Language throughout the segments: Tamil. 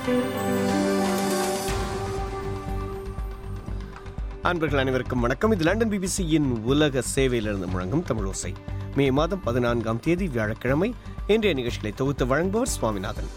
அன்பர்கள் அனைவருக்கும் வணக்கம் இது லண்டன் பிபிசியின் உலக சேவையிலிருந்து முழங்கும் தமிழ் ஓசை மே மாதம் பதினான்காம் தேதி வியாழக்கிழமை இன்றைய நிகழ்ச்சிகளை தொகுத்து வழங்குபவர் சுவாமிநாதன்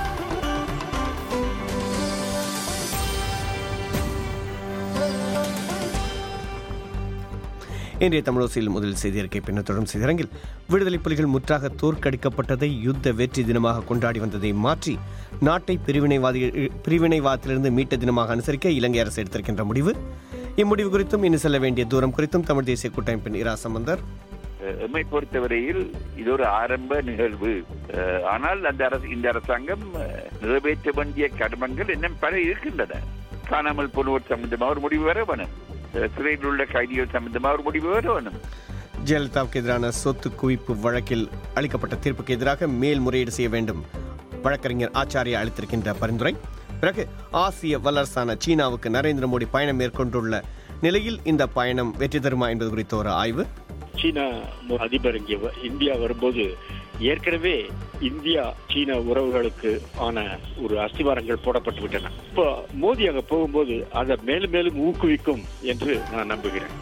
இன்றைய தமிழோசையில் முதல் செய்தியறிக்கை பின்னர் தொடரும் செய்தியரங்கில் விடுதலை புலிகள் முற்றாக தோற்கடிக்கப்பட்டதை யுத்த வெற்றி தினமாக கொண்டாடி வந்ததை மாற்றி நாட்டை பிரிவினைவாதி பிரிவினைவாதத்திலிருந்து மீட்ட தினமாக அனுசரிக்க இலங்கை அரசு எடுத்திருக்கின்ற முடிவு இம்முடிவு குறித்தும் இன்னும் செல்ல வேண்டிய தூரம் குறித்தும் தமிழ் தேசிய கூட்டமைப்பின் இரா சம்பந்தர் எம்மை பொறுத்தவரையில் இது ஒரு ஆரம்ப நிகழ்வு அஹ், ஆனால் அந்த அரசு இந்த அரசாங்கம் அஹ், நிறைவேற்ற வேண்டிய கடமங்கள் இன்னும் பல இருக்கின்றன காணாமல் போனோர் சம்பந்தமா ஒரு முடிவு வர வேணும் அஹ், சிறையில் உள்ள கைதிகள் சம்பந்தமா ஒரு முடிவு வர வேணும் ஜெயலலிதாவுக்கு எதிரான சொத்து குவிப்பு வழக்கில் அளிக்கப்பட்ட தீர்ப்புக்கு எதிராக மேல்முறையீடு செய்ய வேண்டும் வழக்கறிஞர் ஆச்சாரியா அளித்திருக்கின்ற பரிந்துரை பிறகு ஆசிய வல்லரசான சீனாவுக்கு நரேந்திர மோடி பயணம் மேற்கொண்டுள்ள நிலையில் இந்த பயணம் வெற்றி தருமா என்பது குறித்த ஒரு ஆய்வு சீனா அதிபர் இங்கே வ- இந்தியா வரும்போது ஏற்கனவே இந்தியா சீனா உறவுகளுக்கு ஆன ஒரு அஸ்திவாரங்கள் போடப்பட்டு விட்டன இப்போ மோடி அங்க போகும்போது அதை மேலும் மேலும் ஊக்குவிக்கும் என்று நான் நம்புகிறேன்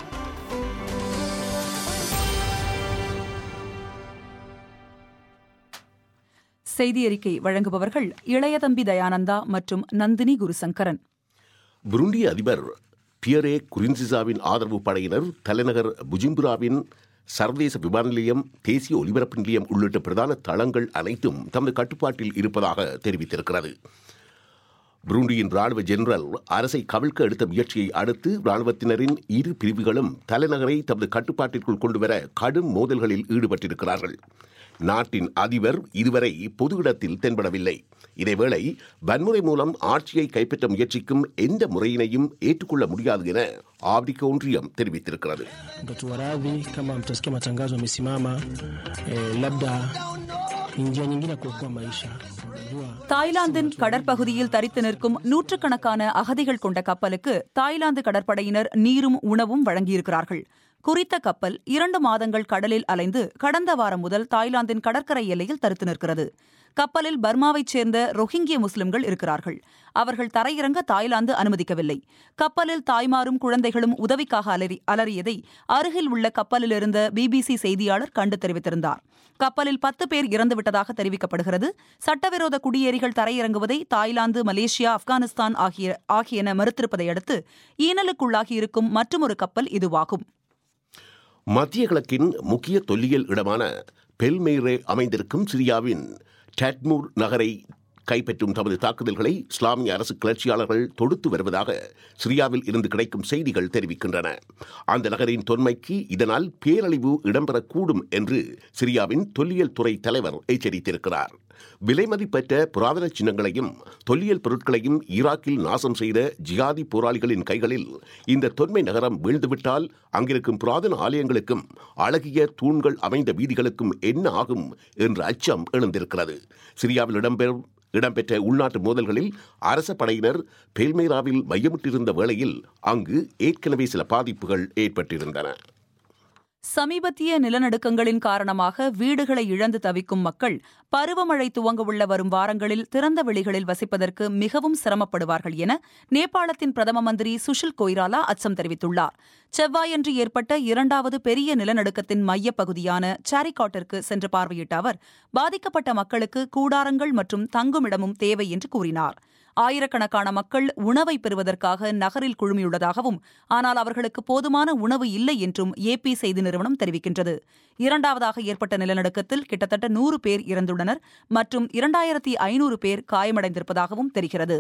செய்தி அறிக்கை வழங்குபவர்கள் இளையதம்பி தயானந்தா மற்றும் நந்தினி குருசங்கரன் புருண்டி அதிபர் பியரே குரின்சிசாவின் ஆதரவு படையினர் தலைநகர் புஜிம்புராவின் சர்வதேச விமான நிலையம் தேசிய ஒலிபரப்பு நிலையம் உள்ளிட்ட பிரதான தளங்கள் அனைத்தும் தமது கட்டுப்பாட்டில் இருப்பதாக தெரிவித்திருக்கிறது புருண்டியின் ராணுவ ஜெனரல் அரசை கவிழ்க்க எடுத்த முயற்சியை அடுத்து ராணுவத்தினரின் இரு பிரிவுகளும் தலைநகரை தமது கட்டுப்பாட்டிற்குள் கொண்டுவர கடும் மோதல்களில் ஈடுபட்டிருக்கிறார்கள் நாட்டின் அதிபர் இதுவரை பொது இடத்தில் தென்படவில்லை இதேவேளை வன்முறை மூலம் ஆட்சியை கைப்பற்ற முயற்சிக்கும் எந்த முறையினையும் ஏற்றுக்கொள்ள முடியாது என ஆப்பிரிக்க ஒன்றியம் தெரிவித்திருக்கிறது mtatuwa radhi kama mtasikia matangazo yamesimama eh, labda ni njia nyingine ya kuokoa maisha unajua தாய்லாந்தின் கடற்பகுதியில் தரித்து நிற்கும் நூற்றுக்கணக்கான அகதிகள் கொண்ட கப்பலுக்கு தாய்லாந்து கடற்படையினர் நீரும் உணவும் வழங்கியிருக்கிறார்கள் குறித்த கப்பல் இரண்டு மாதங்கள் கடலில் அலைந்து கடந்த வாரம் முதல் தாய்லாந்தின் கடற்கரை எல்லையில் தரித்து நிற்கிறது கப்பலில் பர்மாவைச் சேர்ந்த ரொஹிங்கிய முஸ்லிம்கள் இருக்கிறார்கள் அவர்கள் தரையிறங்க தாய்லாந்து அனுமதிக்கவில்லை கப்பலில் தாய்மாரும் குழந்தைகளும் உதவிக்காக அலறி அலறியதை அருகில் உள்ள கப்பலில் இருந்த பிபிசி செய்தியாளர் கண்டு தெரிவித்திருந்தார் கப்பலில் பத்து பேர் இறந்துவிட்டதாக தெரிவிக்கப்படுகிறது சட்டவிரோத குடியேறிகள் தரையிறங்குவதை தாய்லாந்து மலேசியா ஆப்கானிஸ்தான் ஆகிய ஆகியன மறுத்திருப்பதை அடுத்து ஈனலுக்குள்ளாகியிருக்கும் மற்றொரு கப்பல் இதுவாகும் மத்திய கிழக்கின் முக்கிய தொல்லியல் இடமான பெல்மெய்ரே அமைந்திருக்கும் சிரியாவின் டட்மூர் நகரை கைப்பற்றும் தமது தாக்குதல்களை இஸ்லாமிய அரசு கிளர்ச்சியாளர்கள் தொடுத்து வருவதாக சிரியாவில் இருந்து கிடைக்கும் செய்திகள் தெரிவிக்கின்றன அந்த நகரின் தொன்மைக்கு இதனால் பேரழிவு இடம்பெறக்கூடும் என்று சிரியாவின் தொல்லியல் துறை தலைவர் எச்சரித்திருக்கிறார் விலைமதிப்பற்ற புராதன சின்னங்களையும் தொல்லியல் பொருட்களையும் ஈராக்கில் நாசம் செய்த ஜிகாதி போராளிகளின் கைகளில் இந்த தொன்மை நகரம் வீழ்ந்துவிட்டால் அங்கிருக்கும் புராதன ஆலயங்களுக்கும் அழகிய தூண்கள் அமைந்த வீதிகளுக்கும் என்ன ஆகும் என்ற அச்சம் எழுந்திருக்கிறது சிரியாவில் இடம்பெறும் இடம்பெற்ற உள்நாட்டு மோதல்களில் அரச படையினர் பெல்மேராவில் மையமிட்டிருந்த வேளையில் அங்கு ஏற்கனவே சில பாதிப்புகள் ஏற்பட்டிருந்தன சமீபத்திய நிலநடுக்கங்களின் காரணமாக வீடுகளை இழந்து தவிக்கும் மக்கள் பருவமழை துவங்கவுள்ள வரும் வாரங்களில் திறந்த வெளிகளில் வசிப்பதற்கு மிகவும் சிரமப்படுவார்கள் என நேபாளத்தின் பிரதம மந்திரி சுஷில் கொய்ராலா அச்சம் தெரிவித்துள்ளார் செவ்வாயன்று ஏற்பட்ட இரண்டாவது பெரிய நிலநடுக்கத்தின் மையப் பகுதியான சாரிகாட்டிற்கு சென்று பார்வையிட்ட அவர் பாதிக்கப்பட்ட மக்களுக்கு கூடாரங்கள் மற்றும் தங்குமிடமும் தேவை என்று கூறினார் ஆயிரக்கணக்கான மக்கள் உணவை பெறுவதற்காக நகரில் குழுமியுள்ளதாகவும் ஆனால் அவர்களுக்கு போதுமான உணவு இல்லை என்றும் ஏபி செய்தி நிறுவனம் தெரிவிக்கின்றது இரண்டாவதாக ஏற்பட்ட நிலநடுக்கத்தில் கிட்டத்தட்ட நூறு பேர் இறந்துள்ளனர் மற்றும் இரண்டாயிரத்தி ஐநூறு பேர் காயமடைந்திருப்பதாகவும் தெரிகிறது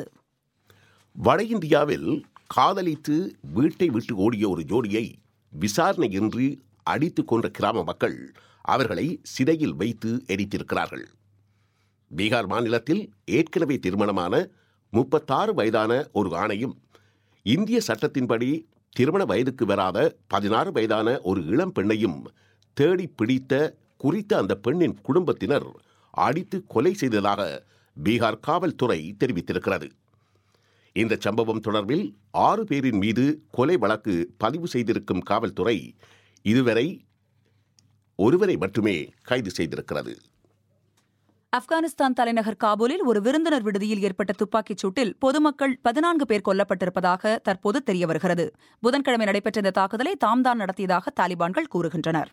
வட இந்தியாவில் காதலித்து வீட்டை விட்டு ஓடிய ஒரு ஜோடியை விசாரணையின்றி அடித்து கொன்ற கிராம மக்கள் அவர்களை சிறையில் வைத்து எரித்திருக்கிறார்கள் பீகார் மாநிலத்தில் ஏற்கனவே திருமணமான முப்பத்தாறு வயதான ஒரு ஆணையும் இந்திய சட்டத்தின்படி திருமண வயதுக்கு வராத பதினாறு வயதான ஒரு இளம் பெண்ணையும் தேடி பிடித்த குறித்த அந்த பெண்ணின் குடும்பத்தினர் அடித்து கொலை செய்ததாக பீகார் காவல்துறை தெரிவித்திருக்கிறது இந்த சம்பவம் தொடர்பில் ஆறு பேரின் மீது கொலை வழக்கு பதிவு செய்திருக்கும் காவல்துறை இதுவரை ஒருவரை மட்டுமே கைது செய்திருக்கிறது ஆப்கானிஸ்தான் தலைநகர் காபூலில் ஒரு விருந்தினர் விடுதியில் ஏற்பட்ட துப்பாக்கிச் சூட்டில் பொதுமக்கள் பதினான்கு பேர் கொல்லப்பட்டிருப்பதாக தற்போது தெரியவருகிறது புதன்கிழமை நடைபெற்ற இந்த தாக்குதலை தாம்தான் நடத்தியதாக தாலிபான்கள் கூறுகின்றனர்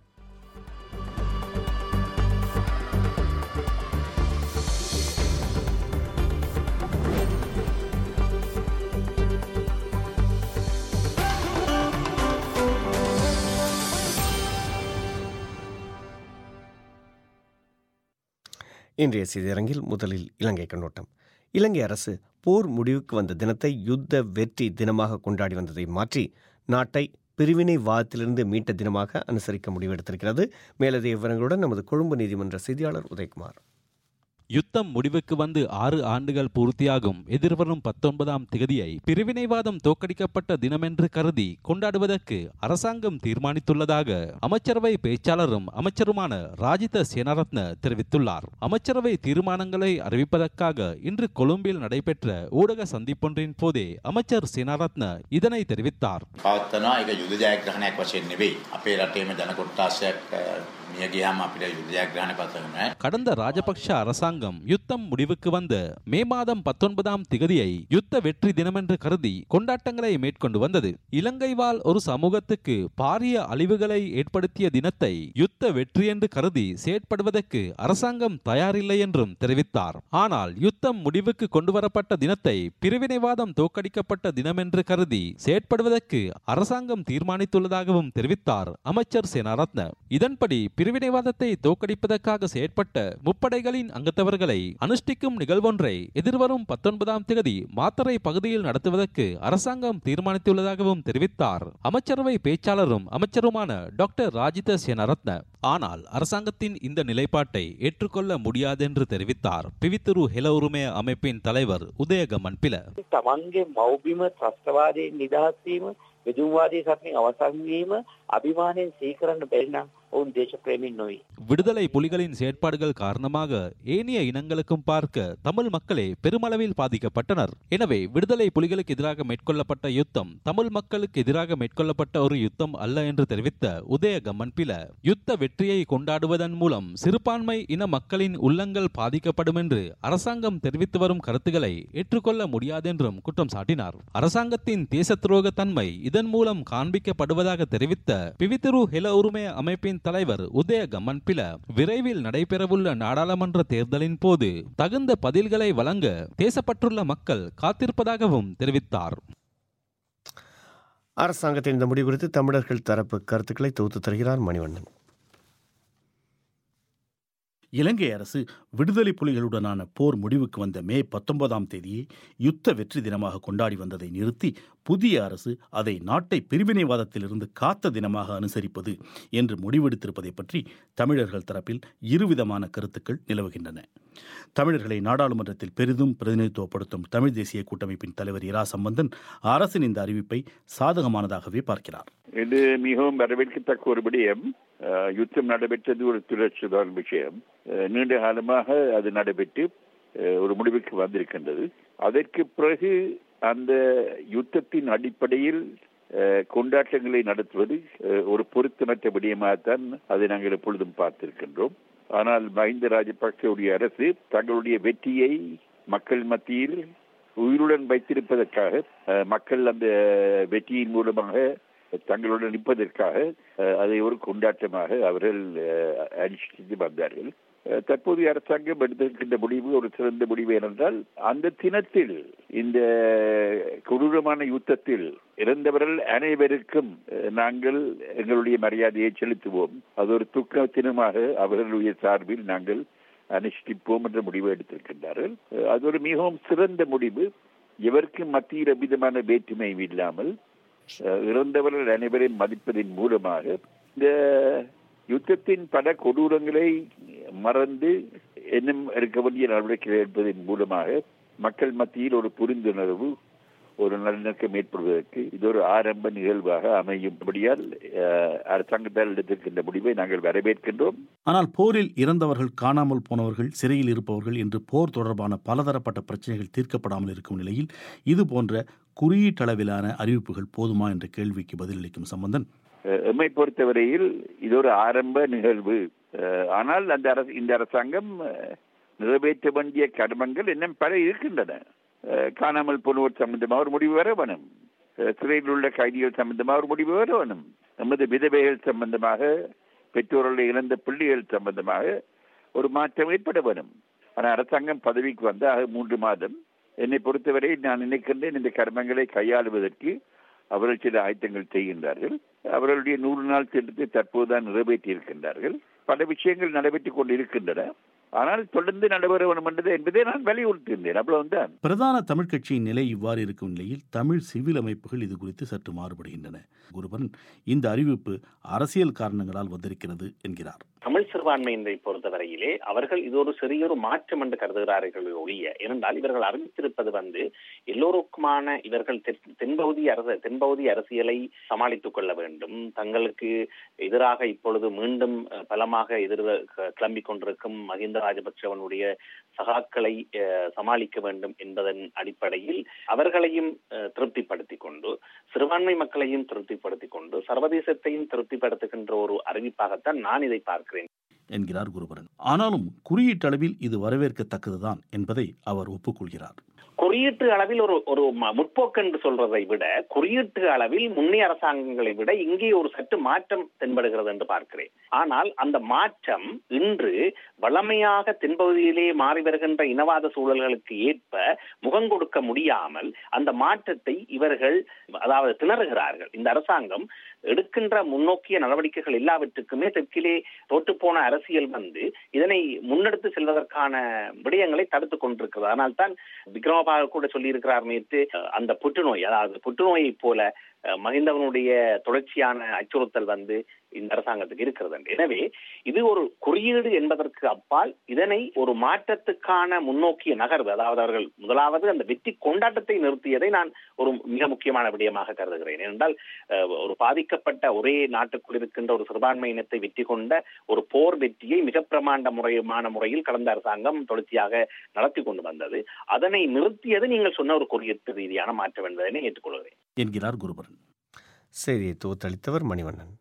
இன்றைய செய்தியரங்கில் முதலில் இலங்கை கண்ணோட்டம் இலங்கை அரசு போர் முடிவுக்கு வந்த தினத்தை யுத்த வெற்றி தினமாக கொண்டாடி வந்ததை மாற்றி நாட்டை பிரிவினைவாதத்திலிருந்து மீட்ட தினமாக அனுசரிக்க முடிவெடுத்திருக்கிறது மேலதிக விவரங்களுடன் நமது கொழும்பு நீதிமன்ற செய்தியாளர் உதயகுமார் யுத்தம் முடிவுக்கு வந்து ஆறு ஆண்டுகள் பூர்த்தியாகும் எதிர்வரும் பத்தொன்பதாம் திகதியை பிரிவினைவாதம் தோற்கடிக்கப்பட்ட தினமென்று கருதி கொண்டாடுவதற்கு அரசாங்கம் தீர்மானித்துள்ளதாக அமைச்சரவை பேச்சாளரும் அமைச்சருமான ராஜித சேனரத்ன தெரிவித்துள்ளார் அமைச்சரவை தீர்மானங்களை அறிவிப்பதற்காக இன்று கொழும்பில் நடைபெற்ற ஊடக சந்திப்பொன்றின் போதே அமைச்சர் சேனரத்ன இதனை தெரிவித்தார் පවත්වනවා එක යුද ජයග්‍රහණයක් වශයෙන් නෙවෙයි අපේ රටේම ජන කොට්ටාශයක් මිය ගියාම අපිට යුද ජයග්‍රහණ පතන கடந்த ராஜபக்ஷ அரசாங்கம் யுத்தம் முடிவுக்கு வந்த மே மாதம் பத்தொன்பதாம் திகதியை யுத்த வெற்றி தினமென்று கருதி கொண்டாட்டங்களை மேற்கொண்டு வந்தது இலங்கை வாழ் ஒரு சமூகத்துக்கு பாரிய அழிவுகளை ஏற்படுத்திய தினத்தை யுத்த வெற்றி என்று கருதி செயற்படுவதற்கு அரசாங்கம் தயாரில்லை என்றும் தெரிவித்தார் ஆனால் யுத்தம் முடிவுக்கு கொண்டுவரப்பட்ட தினத்தை பிரிவினைவாதம் தோற்கடிக்கப்பட்ட தினமென்று கருதி செயற்படுவதற்கு அரசாங்கம் தீர்மானித்துள்ளதாகவும் தெரிவித்தார் அமைச்சர் சேனாரத்ன இதன்படி பிரிவினைவாதத்தை தோற்கடிப்பதற்காக செயற்பட்ட முப்படைகளின் அங்கத்தவர்களை அனுஷ்டிக்கும் நிகழ்வொன்றை எதிர்வரும் பத்தொன்பதாம் தேதி மாத்தறை பகுதியில் நடத்துவதற்கு அரசாங்கம் தீர்மானித்துள்ளதாகவும் தெரிவித்தார் அமைச்சரவை பேச்சாளரும் அமைச்சருமான டாக்டர் ராஜித சேனரத்ன ஆனால் அரசாங்கத்தின் இந்த நிலைப்பாட்டை ஏற்றுக்கொள்ள முடியாதென்று தெரிவித்தார் பிவித்துரு ஹெல உரிமை அமைப்பின் தலைவர் உதயகமன் பில තමන්ගේ මෞබිම ත්‍රස්තවාදයෙන් නිදහස් වීම බෙදුම්වාදී සටනින් අවසන් වීම අභිමානයෙන් සීකරන්න බැරි නම් ඔවුන් දේශප්‍රේමීන් නොවේ. விடுதலை புலிகளின் செயற்பாடுகள் காரணமாக ஏனைய இனங்களுக்கும் பார்க்க தமிழ் மக்களே பெருமளவில் பாதிக்கப்பட்டனர் எனவே விடுதலை புலிகளுக்கு எதிராக மேற்கொள்ளப்பட்ட யுத்தம் தமிழ் மக்களுக்கு எதிராக மேற்கொள்ளப்பட்ட ஒரு யுத்தம் அல்ல என்று தெரிவித்த உதயகம்மன் பில யுத்த வெற்றியை கொண்டாடுவதன் மூலம் சிறுபான்மை இன மக்களின் உள்ளங்கள் பாதிக்கப்படும் என்று அரசாங்கம் தெரிவித்து வரும் கருத்துக்களை ஏற்றுக்கொள்ள முடியாதென்றும் குற்றம் சாட்டினார் அரசாங்கத்தின் தேச துரோக தன்மை இதன் மூலம் காண்பிக்கப்படுவதாக தெரிவித்த பிவித்திரு ஹெல உரிமை அமைப்பின் தலைவர் உதயகம்மன் பில விரைவில் நடைபெறவுள்ள நாடாளுமன்ற தேர்தலின் போது தகுந்த பதில்களை வழங்க தேசப்பற்றுள்ள மக்கள் காத்திருப்பதாகவும் தெரிவித்தார் அரசாங்கத்தின் இந்த முடிவு குறித்து தமிழர்கள் தரப்பு கருத்துக்களை தொகுத்து தருகிறார் மணிவண்ணன் இலங்கை அரசு விடுதலை புலிகளுடனான போர் முடிவுக்கு வந்த மே பத்தொன்பதாம் தேதியை யுத்த வெற்றி தினமாக கொண்டாடி வந்ததை நிறுத்தி புதிய அரசு அதை நாட்டை பிரிவினைவாதத்திலிருந்து காத்த தினமாக அனுசரிப்பது என்று முடிவெடுத்திருப்பதை பற்றி தமிழர்கள் தரப்பில் இருவிதமான கருத்துக்கள் நிலவுகின்றன தமிழர்களை நாடாளுமன்றத்தில் பெரிதும் பிரதிநிதித்துவப்படுத்தும் தமிழ் தேசிய கூட்டமைப்பின் தலைவர் இரா சம்பந்தன் அரசின் இந்த அறிவிப்பை சாதகமானதாகவே பார்க்கிறார் இது மிகவும் வரவேற்கத்தக்க ஒரு விடயம் அஹ், யுத்தம் நடைபெற்றது ஒரு துரட்சிதான் விஷயம் அஹ், நீண்ட காலமாக அது நடைபெற்று அஹ், ஒரு முடிவுக்கு வந்திருக்கின்றது அதற்கு பிறகு அந்த யுத்தத்தின் அடிப்படையில் அஹ், கொண்டாட்டங்களை நடத்துவது அஹ், ஒரு பொருத்தமற்ற விடயமாகத்தான் அதை நாங்கள் எப்பொழுதும் பார்த்திருக்கின்றோம் ஆனால் மஹிந்த ராஜபக்சவுடைய அரசு தங்களுடைய வெற்றியை மக்கள் மத்தியில் உயிருடன் வைத்திருப்பதற்காக அஹ், மக்கள் அந்த வெற்றியின் மூலமாக தங்களுடன் நிற்பதற்காக அஹ், அதை ஒரு கொண்டாட்டமாக அவர்கள் அஹ், அனுஷ்டித்து வந்தார்கள் அஹ், தற்போதைய அரசாங்கம் எடுத்திருக்கின்ற முடிவு ஒரு சிறந்த முடிவு ஏனென்றால் அந்த தினத்தில் இந்த கொடூரமான யுத்தத்தில் இறந்தவர்கள் அனைவருக்கும் அஹ், நாங்கள் எங்களுடைய மரியாதையை செலுத்துவோம் அது ஒரு துக்க தினமாக அவர்களுடைய சார்பில் நாங்கள் அனுஷ்டிப்போம் என்ற முடிவு எடுத்திருக்கின்றார்கள் அஹ், அது ஒரு மிகவும் சிறந்த முடிவு எவருக்கும் மத்தியில் எவ்விதமான வேற்றுமையும் இல்லாமல் அஹ், இறந்தவர்கள் அனைவரையும் மதிப்பதன் மூலமாக இந்த யுத்தத்தின் பல கொடூரங்களை மறந்து இன்னும் இருக்க வேண்டிய நடவடிக்கைகள் எடுப்பதன் மூலமாக மக்கள் மத்தியில் ஒரு புரிந்துணர்வு ஒரு நல்லிணக்கம் ஏற்படுவதற்கு இது ஒரு ஆரம்ப நிகழ்வாக அமையும்படியால் அஹ், அரசாங்கத்தால் எடுத்திருக்கின்ற முடிவை நாங்கள் வரவேற்கின்றோம் ஆனால் போரில் இறந்தவர்கள் காணாமல் போனவர்கள் சிறையில் இருப்பவர்கள் என்று போர் தொடர்பான பலதரப்பட்ட பிரச்சனைகள் தீர்க்கப்படாமல் இருக்கும் நிலையில் இது போன்ற குறியீட்டளவிலான அறிவிப்புகள் போதுமா என்ற கேள்விக்கு பதிலளிக்கும் சம்பந்தன் அஹ், எம்மை பொறுத்தவரையில் இது ஒரு ஆரம்ப நிகழ்வு அஹ், ஆனால் அந்த அரசு இந்த அரசாங்கம் அஹ், நிறைவேற்ற வேண்டிய கர்மங்கள் இன்னும் பல இருக்கின்றன அஹ், காணாமல் போனோர் சம்பந்தமாக ஒரு முடிவு வர வேணும் அஹ், சிறையில் உள்ள கைதிகள் சம்பந்தமாக ஒரு முடிவு வர வேணும் நமது விதவைகள் சம்பந்தமாக பெற்றோர்களை இழந்த பிள்ளைகள் சம்பந்தமாக ஒரு மாற்றம் ஏற்பட வேணும் ஆனால் அரசாங்கம் பதவிக்கு வந்த ஆக மூன்று மாதம் என்னை பொறுத்தவரை நான் நினைக்கின்றேன் இந்த கர்மங்களை கையாளுவதற்கு அவர்கள் சில ஆயத்தங்கள் செய்கின்றார்கள் அவர்களுடைய நூறு நாள் திட்டத்தை தற்போதுதான் நிறைவேற்றி இருக்கின்றார்கள் பல விஷயங்கள் நடைபெற்றுக் கொண்டு இருக்கின்றன ஆனால் தொடர்ந்து நடைபெற வேண்டும் என்பது என்பதை நான் வலியுறுத்தியிருந்தேன் அவ்வளவுதான் பிரதான தமிழ் கட்சியின் நிலை இவ்வாறு இருக்கும் நிலையில் தமிழ் சிவில் அமைப்புகள் இது குறித்து சற்று மாறுபடுகின்றன குருபரன் இந்த அறிவிப்பு அரசியல் காரணங்களால் வந்திருக்கிறது என்கிறார் தமிழ் சிறுபான்மையினரை பொறுத்தவரையிலே அவர்கள் இது ஒரு சிறிய ஒரு மாற்றம் என்று கருதுகிறார்கள் ஒழிய ஏனென்றால் இவர்கள் அறிவித்திருப்பது வந்து எல்லோருக்குமான இவர்கள் தென்- தென்பகுதி அரச தென்பகுதி அரசியலை சமாளித்துக் கொள்ள வேண்டும் தங்களுக்கு எதிராக இப்பொழுது மீண்டும் அஹ், பலமாக எதிர் கிளம்பிக் கொண்டிருக்கும் மஹிந்த ராஜபக்சவனுடைய சகாக்களை அஹ், சமாளிக்க வேண்டும் என்பதன் அடிப்படையில் அவர்களையும் அஹ், திருப்திப்படுத்திக் கொண்டு சிறுபான்மை மக்களையும் திருப்திப்படுத்திக் கொண்டு சர்வதேசத்தையும் திருப்திப்படுத்துகின்ற ஒரு அறிவிப்பாகத்தான் நான் இதை பார்க்கிறேன் என்கிறார் குருபரன் ஆனாலும் குறியீட்டளவில் இது வரவேற்கத்தக்கதுதான் என்பதை அவர் ஒப்புக்கொள்கிறார் குறியீட்டு அளவில் ஒரு ஒரு ம- முற்போக்கு என்று சொல்றதை விட குறியீட்டு அளவில் முன்னைய அரசாங்கங்களை விட இங்கே ஒரு சற்று மாற்றம் தென்படுகிறது என்று பார்க்கிறேன் ஆனால் அந்த மாற்றம் இன்று வளமையாக தென்பகுதியிலே மாறி வருகின்ற இனவாத சூழல்களுக்கு ஏற்ப முகம் கொடுக்க முடியாமல் அந்த மாற்றத்தை இவர்கள் அதாவது திணறுகிறார்கள் இந்த அரசாங்கம் எடுக்கின்ற முன்னோக்கிய நடவடிக்கைகள் எல்லாவற்றுக்குமே தெற்கிலே தோற்றுப்போன அரசியல் வந்து இதனை முன்னெடுத்து செல்வதற்கான விடயங்களை தடுத்துக் கொண்டிருக்கிறது ஆனால் தான் விக்ரமபாக கூட சொல்லியிருக்கிறார் நேற்று அஹ், அந்த புற்றுநோய் அதாவது புற்றுநோயைப் போல அஹ், மஹிந்தவனுடைய தொடர்ச்சியான அச்சுறுத்தல் வந்து இந்த அரசாங்கத்துக்கு இருக்கிறது என்று. எனவே இது ஒரு குறியீடு என்பதற்கு அப்பால் இதனை ஒரு மாற்றத்துக்கான முன்னோக்கிய நகர்வு அதாவது அவர்கள் முதலாவது அந்த வெற்றி கொண்டாட்டத்தை நிறுத்தியதை நான் ஒரு மிக முக்கியமான விடயமாக கருதுகிறேன் ஏனென்றால் அஹ், ஒரு பாதிக்கப்பட்ட ஒரே நாட்டுக்குள் இருக்கின்ற ஒரு சிறுபான்மை இனத்தை வெற்றி கொண்ட ஒரு போர் வெற்றியை மிக பிரமாண்ட முறையமான முறையில் கடந்த அரசாங்கம் தொடர்ச்சியாக நடத்தி கொண்டு வந்தது அதனை நிறுத்தியது நீங்கள் சொன்ன ஒரு குறியீட்டு ரீதியான மாற்றம் என்பதனை ஏற்றுக்கொள்கிறேன் என்கிறார் குருபரன் செய்தியை தொகுத்தளித்தவர் மணிவண்ணன்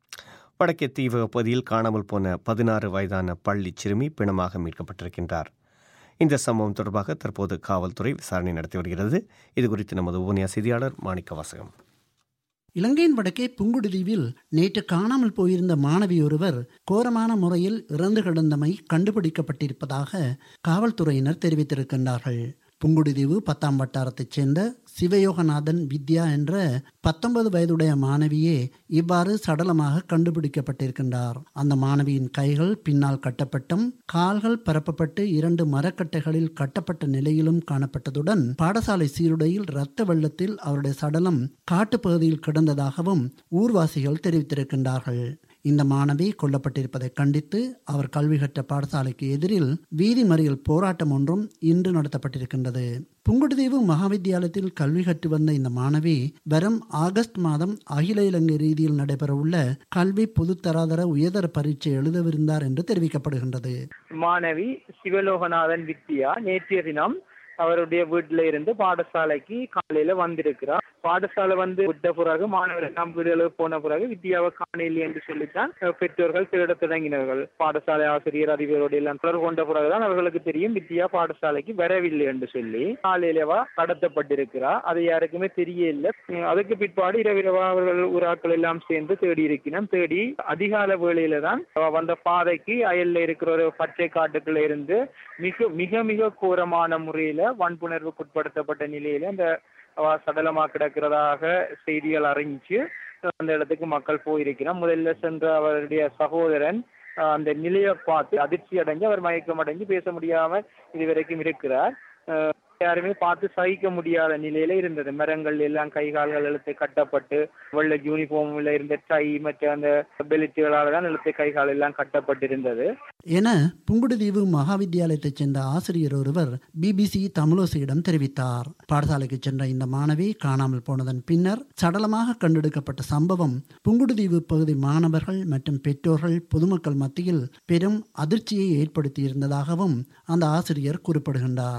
வடக்கே தீவக பகுதியில் காணாமல் போன பதினாறு வயதான பள்ளி சிறுமி பிணமாக மீட்கப்பட்டிருக்கின்றார் இந்த சம்பவம் தொடர்பாக தற்போது காவல்துறை விசாரணை நடத்தி வருகிறது இது குறித்து நமது ஊனியா செய்தியாளர் மாணிக்க வாசகம் இலங்கையின் வடக்கே புங்குடுதீவில் நேற்று காணாமல் போயிருந்த மாணவி ஒருவர் கோரமான முறையில் இறந்து கிடந்தமை கண்டுபிடிக்கப்பட்டிருப்பதாக காவல்துறையினர் தெரிவித்திருக்கின்றார்கள் புங்குடுதீவு பத்தாம் வட்டாரத்தைச் சேர்ந்த சிவயோகநாதன் வித்யா என்ற பத்தொன்பது வயதுடைய மாணவியே இவ்வாறு சடலமாக கண்டுபிடிக்கப்பட்டிருக்கின்றார் அந்த மாணவியின் கைகள் பின்னால் கட்டப்பட்டும் கால்கள் பரப்பப்பட்டு இரண்டு மரக்கட்டைகளில் கட்டப்பட்ட நிலையிலும் காணப்பட்டதுடன் பாடசாலை சீருடையில் இரத்த வெள்ளத்தில் அவருடைய சடலம் காட்டுப்பகுதியில் கிடந்ததாகவும் ஊர்வாசிகள் தெரிவித்திருக்கின்றார்கள் இந்த மாணவி கொல்லப்பட்டிருப்பதை கண்டித்து அவர் கல்வி கற்ற பாடசாலைக்கு எதிரில் வீதி மறியல் போராட்டம் ஒன்றும் இன்று நடத்தப்பட்டிருக்கின்றது புங்குடுதீவு மகாவித்தியாலயத்தில் கல்வி கற்று வந்த இந்த மாணவி வரும் ஆகஸ்ட் மாதம் அகில இலங்கை ரீதியில் நடைபெறவுள்ள கல்வி பொதுத்தராதர உயர்தர பரீட்சை எழுதவிருந்தார் என்று தெரிவிக்கப்படுகின்றது மாணவி சிவலோகநாதன் வித்யா நேற்றைய தினம் அவருடைய வீட்டில இருந்து பாடசாலைக்கு காலையில வந்திருக்கிறார் பாடசாலை வந்து விட்ட பிறகு மாணவர்கள் எல்லாம் வீடுகளுக்கு போன பிறகு வித்யாவை காணவில்லை என்று சொல்லித்தான் அஹ், பெற்றோர்கள் தேட தொடங்கினார்கள் பாடசாலை ஆசிரியர் அதிபரோடு எல்லாம் தொடர்பு கொண்ட பிறகுதான் அவர்களுக்கு தெரியும் வித்யா பாடசாலைக்கு வரவில்லை என்று சொல்லி காலையிலவா கடத்தப்பட்டிருக்கிறார் அது யாருக்குமே தெரியல உம், அதுக்கு பிற்பாடு இரவிரவா அவர்கள் ஊராக்கள் எல்லாம் சேர்ந்து தேடி இருக்கிறோம் தேடி அதிகால வேளையில தான் அவ வந்த பாதைக்கு அயல்ல இருக்கிற ஒரு பச்சை காட்டுக்குள்ள இருந்து மிக மிக மிக கோரமான முறையில வன்புணர்வுக்குட்படுத்தப்பட்ட நிலையில அந்த அவ சடலமா கிடக்கிறதாக செய்திகள் அறிஞ்சு அந்த இடத்துக்கு மக்கள் போயிருக்கிறோம் முதல்ல சென்ற அவருடைய சகோதரன் அஹ், அந்த நிலையை பார்த்து அதிர்ச்சி அடைஞ்சு அவர் மயக்கம் அடைஞ்சு பேச முடியாம இதுவரைக்கும் இருக்கிறார் அஹ், யாருமே பார்த்து சகிக்க முடியாத நிலையில இருந்தது மரங்கள் எல்லாம் கை கால்கள் இழுத்து கட்டப்பட்டு வெள்ளை யூனிஃபார்ம்ல இருந்த டை மற்ற அந்த பெல்ட்டுகளால தான் இழுத்து கை கால் எல்லாம் கட்டப்பட்டிருந்தது என புங்குடுதீவு மகாவித்தியாலயத்தைச் சேர்ந்த ஆசிரியர் ஒருவர் பிபிசி தமிழோசையிடம் தெரிவித்தார் பாடசாலைக்கு சென்ற இந்த மாணவி காணாமல் போனதன் பின்னர் சடலமாக கண்டெடுக்கப்பட்ட சம்பவம் புங்குடுதீவு பகுதி மாணவர்கள் மற்றும் பெற்றோர்கள் பொதுமக்கள் மத்தியில் பெரும் அதிர்ச்சியை ஏற்படுத்தியிருந்ததாகவும் அந்த ஆசிரியர் குறிப்பிடுகின்றார் முந்தின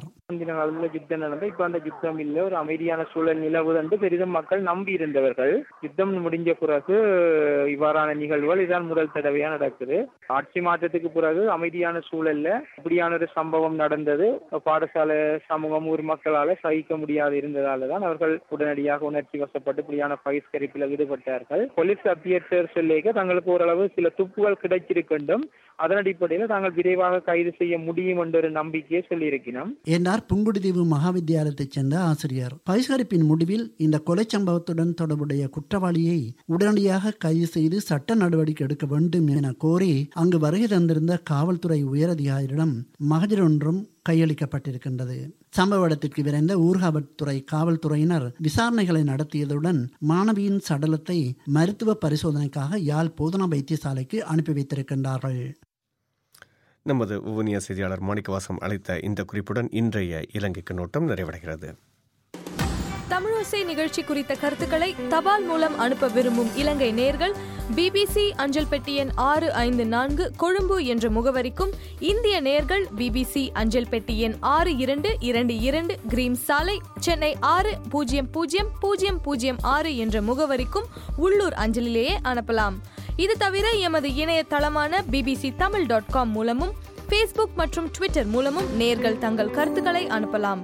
நீண்ட காலத்துல யுத்தம் நடந்தது இப்ப அந்த யுத்தம் இல்லை ஒரு அமைதியான சூழல் நிலவுது என்று பெரிதும் மக்கள் நம்பி இருந்தவர்கள் யுத்தம் முடிஞ்ச பிறகு இவ்வாறான நிகழ்வுகள் இதான் முதல் தடவையா நடக்குது ஆட்சி மாற்றத்துக்கு பிறகு அமைதியான சூழல்ல இப்படியான ஒரு சம்பவம் நடந்தது பாடசாலை சமூகம் ஊர் மக்களால சகிக்க முடியாது இருந்ததால தான் அவர்கள் உடனடியாக உணர்ச்சி வசப்பட்டு இப்படியான பகிஷ்கரிப்பில் ஈடுபட்டார்கள் போலீஸ் அத்தியட்சர் சொல்லிக்க தங்களுக்கு ஓரளவு சில துப்புகள் கிடைச்சிருக்கின்றும் அதன் அடிப்படையில் தாங்கள் விரைவாக கைது செய்ய முடியும் என்ற ஒரு நம்பிக்கையை சொல்லியிருக்கிறோம் என்றார் புங்குடுதீவு மகாவித்தியாலயத்தைச் சேர்ந்த ஆசிரியர் பரிசரிப்பின் முடிவில் இந்த கொலை சம்பவத்துடன் தொடர்புடைய குற்றவாளியை உடனடியாக கைது செய்து சட்ட நடவடிக்கை எடுக்க வேண்டும் என கோரி அங்கு வருகை தந்திருந்த காவல்துறை உயரதிகாரியிடம் மகஜர் ஒன்றும் கையளிக்கப்பட்டிருக்கின்றது சம்பவ இடத்திற்கு விரைந்த ஊர்காவல்துறை காவல்துறையினர் விசாரணைகளை நடத்தியதுடன் மாணவியின் சடலத்தை மருத்துவ பரிசோதனைக்காக யாழ் போதனா வைத்தியசாலைக்கு அனுப்பி வைத்திருக்கின்றார்கள் நமது உவனிய செய்தியாளர் மாணிக்கவாசம் அளித்த இந்த குறிப்புடன் இன்றைய இலங்கைக்கு நோட்டம் நிறைவடைகிறது தமிழோசை நிகழ்ச்சி குறித்த கருத்துக்களை தபால் மூலம் அனுப்ப விரும்பும் இலங்கை நேர்கள் பிபிசி அஞ்சல் பெட்டி எண் ஆறு ஐந்து நான்கு கொழும்பு என்ற முகவரிக்கும் இந்திய நேர்கள் பிபிசி அஞ்சல் பெட்டி எண் ஆறு இரண்டு இரண்டு இரண்டு கிரீம் சாலை சென்னை ஆறு பூஜ்ஜியம் பூஜ்ஜியம் பூஜ்ஜியம் பூஜ்ஜியம் ஆறு என்ற முகவரிக்கும் உள்ளூர் அஞ்சலிலேயே அனுப்பலாம் இது தவிர எமது இணையதளமான பிபிசி தமிழ் டாட் காம் மூலமும் ஃபேஸ்புக் மற்றும் ட்விட்டர் மூலமும் நேர்கள் தங்கள் கருத்துக்களை அனுப்பலாம்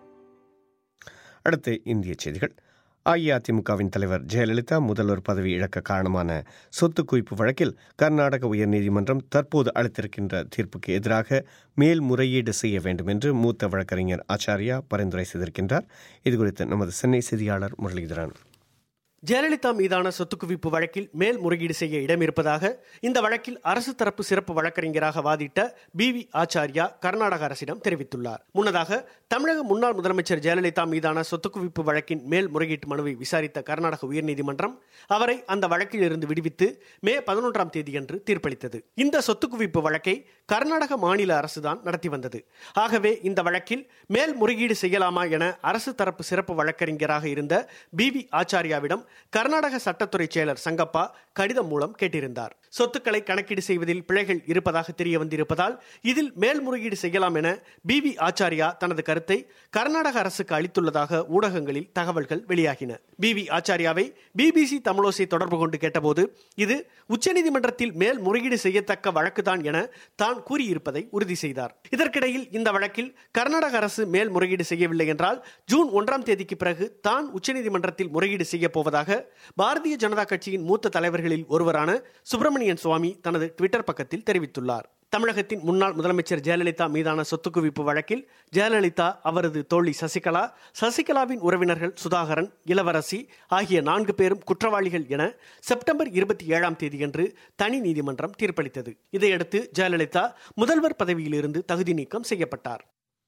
அடுத்து இந்திய செய்திகள் அஇஅதிமுகவின் தலைவர் ஜெயலலிதா முதல்வர் பதவி இழக்க காரணமான சொத்து குவிப்பு வழக்கில் கர்நாடக உயர்நீதிமன்றம் தற்போது அளித்திருக்கின்ற தீர்ப்புக்கு எதிராக மேல்முறையீடு செய்ய வேண்டும் என்று மூத்த வழக்கறிஞர் ஆச்சாரியா பரிந்துரை செய்திருக்கின்றார் இதுகுறித்து நமது சென்னை செய்தியாளர் முரளிதரன் ஜெயலலிதா மீதான சொத்து குவிப்பு வழக்கில் மேல் முறையீடு செய்ய இடம் இருப்பதாக இந்த வழக்கில் அரசு தரப்பு சிறப்பு வழக்கறிஞராக வாதிட்ட பி வி ஆச்சாரியா கர்நாடக அரசிடம் தெரிவித்துள்ளார் முன்னதாக தமிழக முன்னாள் முதலமைச்சர் ஜெயலலிதா மீதான சொத்து குவிப்பு வழக்கின் மேல் முறையீட்டு மனுவை விசாரித்த கர்நாடக உயர்நீதிமன்றம் அவரை அந்த வழக்கில் இருந்து விடுவித்து மே பதினொன்றாம் தேதியன்று தீர்ப்பளித்தது இந்த சொத்து குவிப்பு வழக்கை கர்நாடக மாநில அரசுதான் நடத்தி வந்தது ஆகவே இந்த வழக்கில் மேல் முறையீடு செய்யலாமா என அரசு தரப்பு சிறப்பு வழக்கறிஞராக இருந்த பி வி ஆச்சாரியாவிடம் கர்நாடக சட்டத்துறை செயலர் சங்கப்பா கடிதம் மூலம் கேட்டிருந்தார் சொத்துக்களை கணக்கீடு செய்வதில் பிழைகள் இருப்பதாக தெரிய வந்திருப்பதால் இதில் மேல்முறையீடு செய்யலாம் என பி வி ஆச்சாரியா தனது கருத்தை கர்நாடக அரசுக்கு அளித்துள்ளதாக ஊடகங்களில் தகவல்கள் வெளியாகின பி வி ஆச்சாரியாவை பிபிசி தமிழோசை தொடர்பு கொண்டு கேட்டபோது இது உச்சநீதிமன்றத்தில் மேல் முறையீடு செய்யத்தக்க வழக்குதான் என தான் கூறியிருப்பதை உறுதி செய்தார் இதற்கிடையில் இந்த வழக்கில் கர்நாடக அரசு மேல் முறையீடு செய்யவில்லை என்றால் ஜூன் ஒன்றாம் தேதிக்கு பிறகு தான் உச்சநீதிமன்றத்தில் முறையீடு செய்ய போவதாக பாரதிய ஜனதா கட்சியின் மூத்த தலைவர்களில் ஒருவரான சுப்பிரமணியன் சுவாமி தனது ட்விட்டர் பக்கத்தில் தெரிவித்துள்ளார் தமிழகத்தின் முன்னாள் முதலமைச்சர் ஜெயலலிதா மீதான சொத்து குவிப்பு வழக்கில் ஜெயலலிதா அவரது தோழி சசிகலா சசிகலாவின் உறவினர்கள் சுதாகரன் இளவரசி ஆகிய நான்கு பேரும் குற்றவாளிகள் என செப்டம்பர் இருபத்தி ஏழாம் தேதியன்று தனி நீதிமன்றம் தீர்ப்பளித்தது இதையடுத்து ஜெயலலிதா முதல்வர் பதவியிலிருந்து தகுதி நீக்கம் செய்யப்பட்டார்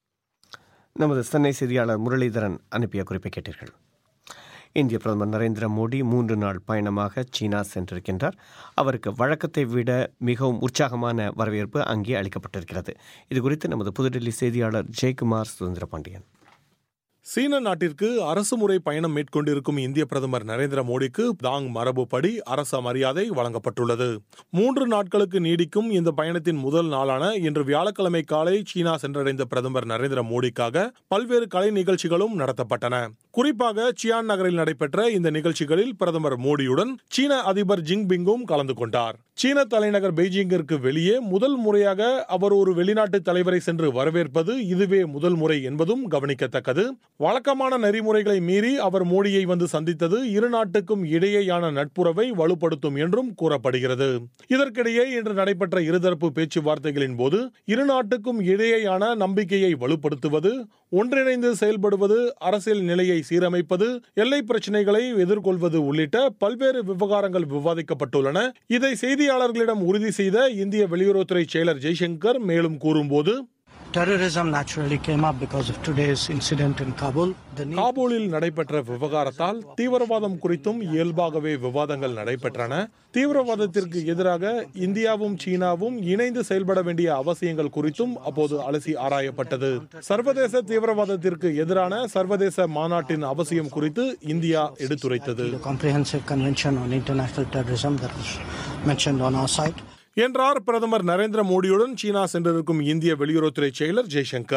நமது சென்னை செய்தியாளர் முரளிதரன் அனுப்பிய குறிப்பை கேட்டீர்கள் இந்திய பிரதமர் நரேந்திர மோடி மூன்று நாள் பயணமாக சீனா சென்றிருக்கின்றார் அவருக்கு வழக்கத்தை விட மிகவும் உற்சாகமான வரவேற்பு அங்கே அளிக்கப்பட்டிருக்கிறது இது குறித்து நமது புதுடெல்லி செய்தியாளர் ஜெயக்குமார் சுதந்திர பாண்டியன் சீன நாட்டிற்கு அரசு முறை பயணம் மேற்கொண்டிருக்கும் இந்திய பிரதமர் நரேந்திர மோடிக்கு தாங் மரபுப்படி அரச மரியாதை வழங்கப்பட்டுள்ளது மூன்று நாட்களுக்கு நீடிக்கும் இந்த பயணத்தின் முதல் நாளான இன்று வியாழக்கிழமை காலை சீனா சென்றடைந்த பிரதமர் நரேந்திர மோடிக்காக பல்வேறு கலை நிகழ்ச்சிகளும் நடத்தப்பட்டன குறிப்பாக சியான் நகரில் நடைபெற்ற இந்த நிகழ்ச்சிகளில் பிரதமர் மோடியுடன் சீன அதிபர் ஜிங்பிங்கும் கலந்து கொண்டார் சீன தலைநகர் பெய்ஜிங்கிற்கு வெளியே முதல் முறையாக அவர் ஒரு வெளிநாட்டு தலைவரை சென்று வரவேற்பது இதுவே முதல் முறை என்பதும் கவனிக்கத்தக்கது வழக்கமான நெறிமுறைகளை மீறி அவர் மோடியை வந்து சந்தித்தது இரு நாட்டுக்கும் இடையேயான நட்புறவை வலுப்படுத்தும் என்றும் கூறப்படுகிறது இதற்கிடையே இன்று நடைபெற்ற இருதரப்பு பேச்சுவார்த்தைகளின் போது இரு நாட்டுக்கும் இடையேயான நம்பிக்கையை வலுப்படுத்துவது ஒன்றிணைந்து செயல்படுவது அரசியல் நிலையை சீரமைப்பது எல்லை பிரச்சினைகளை எதிர்கொள்வது உள்ளிட்ட பல்வேறு விவகாரங்கள் விவாதிக்கப்பட்டுள்ளன இதை செய்தியாளர்களிடம் உறுதி செய்த இந்திய வெளியுறவுத்துறை செயலர் ஜெய்சங்கர் மேலும் கூறும்போது Terrorism naturally came up because of today's incident in Kabul. The need காபூலில் நடைபெற்ற விவகாரத்தால் தீவிரவாதம் குறித்தும் இயல்பாகவே விவாதங்கள் நடைபெற்றன தீவிரவாதத்திற்கு எதிராக இந்தியாவும் சீனாவும் இணைந்து செயல்பட வேண்டிய அவசியங்கள் குறித்தும் அப்போது அலசி ஆராயப்பட்டது சர்வதேச தீவிரவாதத்திற்கு எதிரான சர்வதேச மாநாட்டின் அவசியம் குறித்து இந்தியா எடுத்துரைத்தது the comprehensive convention on international terrorism that was mentioned on our side. என்றார் பிரதமர் நரேந்திர மோடியுடன் சீனா சென்றிருக்கும் இந்திய வெளியுறவுத்துறை செயலர் ஜெய்சங்கர்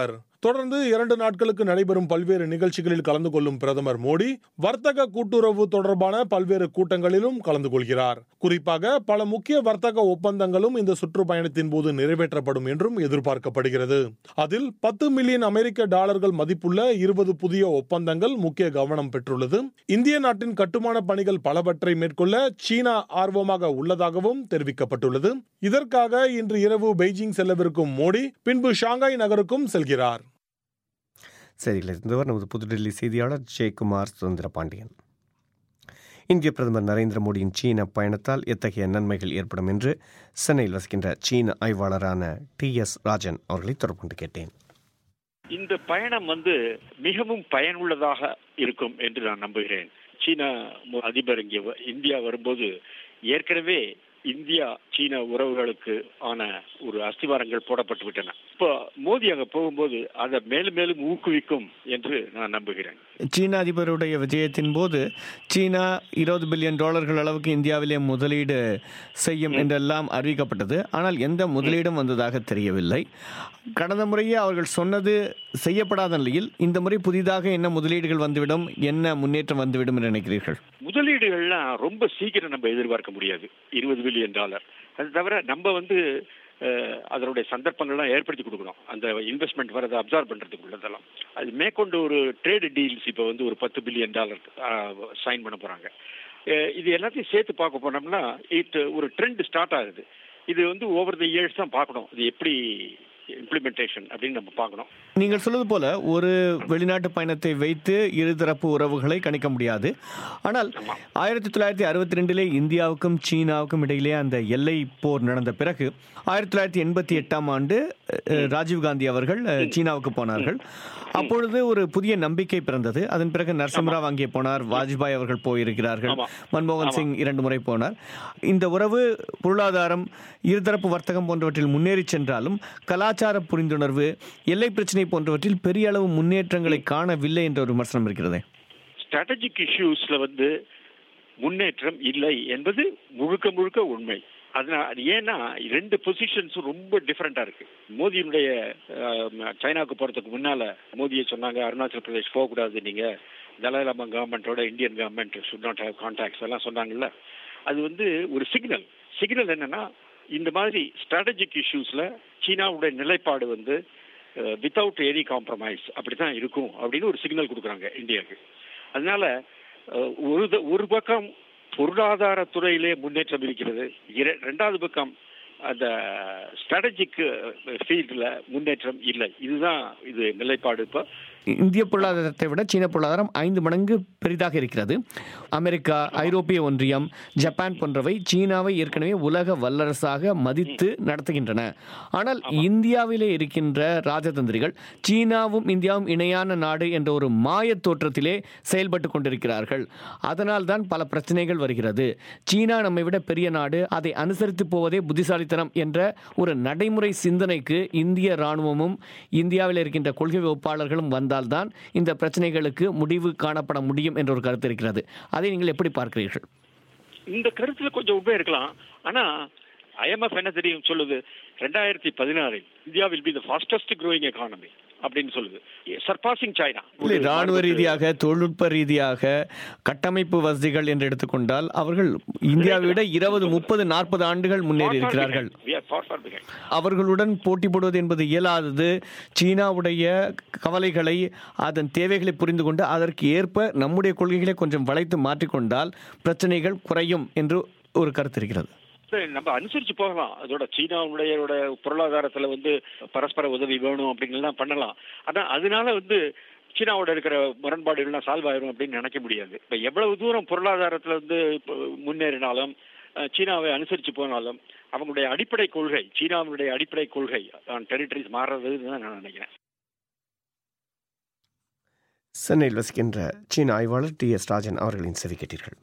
தொடர்ந்து இரண்டு நாட்களுக்கு நடைபெறும் பல்வேறு நிகழ்ச்சிகளில் கலந்து கொள்ளும் பிரதமர் மோடி வர்த்தக கூட்டுறவு தொடர்பான பல்வேறு கூட்டங்களிலும் கலந்து கொள்கிறார் குறிப்பாக பல முக்கிய வர்த்தக ஒப்பந்தங்களும் இந்த சுற்றுப்பயணத்தின் போது நிறைவேற்றப்படும் என்றும் எதிர்பார்க்கப்படுகிறது அதில் பத்து மில்லியன் அமெரிக்க டாலர்கள் மதிப்புள்ள இருபது புதிய ஒப்பந்தங்கள் முக்கிய கவனம் பெற்றுள்ளது இந்திய நாட்டின் கட்டுமான பணிகள் பலவற்றை மேற்கொள்ள சீனா ஆர்வமாக உள்ளதாகவும் தெரிவிக்கப்பட்டுள்ளது இதற்காக இன்று இரவு பெய்ஜிங் செல்லவிருக்கும் மோடி பின்பு ஷாங்காய் நகருக்கும் செல்கிறார் செய்திகள் இருந்தவர் நமது புதுடெல்லி செய்தியாளர் ஜெயக்குமார் சுதந்திர பாண்டியன் இந்திய பிரதமர் நரேந்திர மோடியின் சீன பயணத்தால் எத்தகைய நன்மைகள் ஏற்படும் என்று சென்னையில் வசிக்கின்ற சீன ஆய்வாளரான டி எஸ் ராஜன் அவர்களை தொடர்பு கொண்டு கேட்டேன் இந்த பயணம் வந்து மிகவும் பயனுள்ளதாக இருக்கும் என்று நான் நம்புகிறேன் சீனா அதிபர் இங்கே வ- இந்தியா வரும்போது ஏற்கனவே இந்தியா சீன உறவுகளுக்கு ஆன ஒரு அஸ்திவாரங்கள் போடப்பட்டு விட்டன இப்போ மோடி அங்க போகும்போது அதை மேலும் மேலும் ஊக்குவிக்கும் என்று நான் நம்புகிறேன் சீன அதிபருடைய விஜயத்தின் போது சீனா இருபது பில்லியன் டாலர்கள் அளவுக்கு இந்தியாவிலே முதலீடு செய்யும் என்றெல்லாம் அறிவிக்கப்பட்டது ஆனால் எந்த முதலீடும் வந்ததாக தெரியவில்லை கடந்த முறையே அவர்கள் சொன்னது செய்யப்படாத நிலையில் இந்த முறை புதிதாக என்ன முதலீடுகள் வந்துவிடும் என்ன முன்னேற்றம் வந்துவிடும் என்று நினைக்கிறீர்கள் முதலீடுகள்லாம் ரொம்ப சீக்கிரம் நம்ம எதிர்பார்க்க முடியாது இருபது பில்லியன் டாலர் அது தவிர நம்ம வந்து அஹ், அதனுடைய சந்தர்ப்பங்கள்லாம் ஏற்படுத்தி கொடுக்கணும் அந்த இன்வெஸ்ட்மெண்ட் வரதை அப்சார்ப் பண்றதுக்குள்ளதெல்லாம் அது மேற்கொண்டு ஒரு ட்ரேடு டீல்ஸ் இப்போ வந்து ஒரு பத்து பில்லியன் டாலர் சைன் பண்ண போறாங்க அஹ், இது எல்லாத்தையும் சேர்த்து பார்க்க போனோம்னா இட் ஒரு ட்ரெண்ட் ஸ்டார்ட் ஆகுது இது வந்து ஓவர் த இயர்ஸ் தான் பார்க்கணும் இது எப்படி இம்ப்ளிமெண்டேஷன் அப்படின்னு நம்ம பார்க்கணும் நீங்கள் சொல்வது போல ஒரு வெளிநாட்டு பயணத்தை வைத்து இருதரப்பு உறவுகளை கணிக்க முடியாது ஆனால் ஆயிரத்தி தொள்ளாயிரத்தி அறுபத்தி ரெண்டிலே இந்தியாவுக்கும் சீனாவுக்கும் இடையிலே அந்த எல்லை போர் நடந்த பிறகு ஆயிரத்தி தொள்ளாயிரத்தி எண்பத்தி எட்டாம் ஆண்டு அஹ், ராஜீவ்காந்தி அவர்கள் அஹ், சீனாவுக்கு போனார்கள் அப்பொழுது ஒரு புதிய நம்பிக்கை பிறந்தது அதன் பிறகு நரசிம்மராவ் அங்கே போனார் வாஜ்பாய் அவர்கள் போயிருக்கிறார்கள் மன்மோகன் சிங் இரண்டு முறை போனார் இந்த உறவு பொருளாதாரம் இருதரப்பு வர்த்தகம் போன்றவற்றில் முன்னேறி சென்றாலும் கலாச்சார புரிந்துணர்வு எல்லை பிரச்சினை போன்றவற்றில் பெரிய அளவு முன்னேற்றங்களை காணவில்லை என்ற ஒரு விமர்சனம் இருக்கிறது ஸ்ட்ராட்டஜிக் இஷ்யூஸ்ல வந்து முன்னேற்றம் இல்லை என்பது முழுக்க முழுக்க உண்மை அதனால் அது ஏன்னா ரெண்டு பொசிஷன்ஸ் ரொம்ப டிஃப்ரெண்டா இருக்கு மோதியினுடைய அஹ், சைனாக்கு போறதுக்கு முன்னால மோதியை சொன்னாங்க அருணாச்சல் பிரதேஷ் போகக்கூடாது நீங்க தலாலாமா கவர்மெண்டோட Indian government should not have contacts எல்லாம் சொன்னாங்கல்ல அது வந்து ஒரு சிக்னல் சிக்னல் என்னன்னா இந்த மாதிரி ஸ்ட்ராட்டஜிக் இஷ்யூஸ்ல சீனாவுடைய நிலைப்பாடு வந்து வித்தவுட் எனி காம்ப்ரமைஸ் அப்படித்தான் இருக்கும் அப்படின்னு ஒரு சிக்னல் கொடுக்குறாங்க இந்தியாவுக்கு அதனால அஹ், ஒரு த- ஒரு பக்கம் பொருளாதார துறையிலே முன்னேற்றம் இருக்கிறது இர- இரண்டாவது பக்கம் அந்த ஸ்ட்ராட்டஜிக் ஃபீல்டில் முன்னேற்றம் இல்லை இதுதான் இது நிலைப்பாடு இப்போ இந்திய பொருளாதாரத்தை விட சீன பொருளாதாரம் ஐந்து மடங்கு பெரிதாக இருக்கிறது அமெரிக்கா ஐரோப்பிய ஒன்றியம் ஜப்பான் போன்றவை சீனாவை ஏற்கனவே உலக வல்லரசாக மதித்து நடத்துகின்றன ஆனால் இந்தியாவிலே இருக்கின்ற ராஜதந்திரிகள் சீனாவும் இந்தியாவும் இணையான நாடு என்ற ஒரு மாயத் தோற்றத்திலே செயல்பட்டு கொண்டிருக்கிறார்கள் அதனால் தான் பல பிரச்சனைகள் வருகிறது சீனா நம்மை விட பெரிய நாடு அதை அனுசரித்து போவதே புத்திசாலித்தனம் என்ற ஒரு நடைமுறை சிந்தனைக்கு இந்திய ராணுவமும் இந்தியாவில் இருக்கின்ற கொள்கை வகுப்பாளர்களும் வந்தால்தான் இந்த பிரச்சனைகளுக்கு முடிவு காணப்பட முடியும் என்ற ஒரு கருத்து இருக்கிறது அதை நீங்கள் எப்படி பார்க்கிறீர்கள் இந்த கருத்துல கொஞ்சம் உண்மை இருக்கலாம் ஆனா ஐஎம்எஃப் என்ன தெரியும் சொல்லுது ரெண்டாயிரத்தி பதினாறு India will be the fastest growing economy அப்படின்னு சொல்லுது சர்பாசிங் சைனா இல்லை ராணுவ ரீதியாக தொழில்நுட்ப ரீதியாக கட்டமைப்பு வசதிகள் என்று எடுத்துக்கொண்டால் அவர்கள் இந்தியாவை விட இருபது முப்பது நாற்பது ஆண்டுகள் முன்னேறி இருக்கிறார்கள் அவர்களுடன் போட்டி போடுவது என்பது இயலாதது சீனாவுடைய கவலைகளை அதன் தேவைகளை புரிந்து கொண்டு அதற்கு ஏற்ப நம்முடைய கொள்கைகளை கொஞ்சம் வளைத்து மாற்றிக்கொண்டால் பிரச்சனைகள் குறையும் என்று ஒரு கருத்து இருக்கிறது சரி, நம்ம அனுசரிச்சு போகலாம் அதோட சீனாவுடைய பொருளாதாரத்துல வந்து பரஸ்பர உதவி வேணும் அப்படிங்கலாம் பண்ணலாம் ஆனா அதனால வந்து சீனாவோட இருக்கிற முரண்பாடுகள்லாம் சால்வ் ஆயிரும் அப்படின்னு நினைக்க முடியாது இப்ப எவ்வளவு தூரம் பொருளாதாரத்துல வந்து இப்ப முன்னேறினாலும் அஹ், சீனாவை அனுசரிச்சு போனாலும் அவங்களுடைய அடிப்படை கொள்கை சீனாவுடைய அடிப்படை கொள்கை டெரிட்டரிஸ் மாறுறதுன்னு தான் நான் நினைக்கிறேன் சென்னையில் வசிக்கின்ற சீன ஆய்வாளர் டி எஸ் ராஜன் அவர்களின் செவி கேட்டீர்கள்